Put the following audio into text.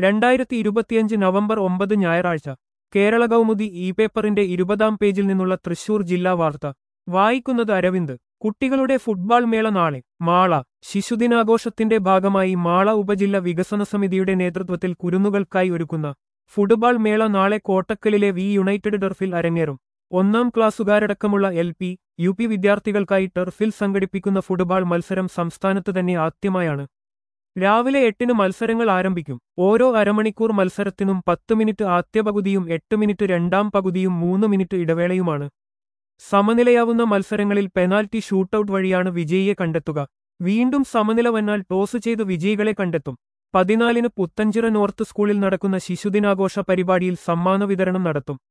രണ്ടായിരത്തി ഇരുപത്തിയഞ്ച് നവംബർ ഒമ്പത് ഞായറാഴ്ച കേരള കൗമുദി ഇ പേപ്പറിന്റെ ഇരുപതാം പേജിൽ നിന്നുള്ള തൃശൂർ ജില്ലാ വാർത്ത വായിക്കുന്നത് അരവിന്ദ് കുട്ടികളുടെ ഫുട്ബോൾ മേള നാളെ മാള ശിശുദിനാഘോഷത്തിന്റെ ഭാഗമായി മാള ഉപജില്ല വികസന സമിതിയുടെ നേതൃത്വത്തിൽ കുരുന്നുകൾക്കായി ഒരുക്കുന്ന ഫുട്ബോൾ മേള നാളെ കോട്ടക്കലിലെ വി യുണൈറ്റഡ് ടർഫിൽ അരങ്ങേറും ഒന്നാം ക്ലാസ്സുകാരടക്കമുള്ള എൽ പി യു പി വിദ്യാർത്ഥികൾക്കായി ടർഫിൽ സംഘടിപ്പിക്കുന്ന ഫുട്ബോൾ മത്സരം സംസ്ഥാനത്ത് തന്നെ ആദ്യമായാണ് രാവിലെ എട്ടിന് മത്സരങ്ങൾ ആരംഭിക്കും ഓരോ അരമണിക്കൂർ മത്സരത്തിനും പത്ത് മിനിറ്റ് ആദ്യ പകുതിയും എട്ട് മിനിറ്റ് രണ്ടാം പകുതിയും മൂന്ന് മിനിറ്റ് ഇടവേളയുമാണ് സമനിലയാവുന്ന മത്സരങ്ങളിൽ പെനാൽറ്റി ഷൂട്ടൌട്ട് വഴിയാണ് വിജയിയെ കണ്ടെത്തുക വീണ്ടും സമനില വന്നാൽ ടോസ് ചെയ്ത് വിജയികളെ കണ്ടെത്തും പതിനാലിന് പുത്തഞ്ചിറ നോർത്ത് സ്കൂളിൽ നടക്കുന്ന ശിശുദിനാഘോഷ പരിപാടിയിൽ സമ്മാന വിതരണം നടത്തും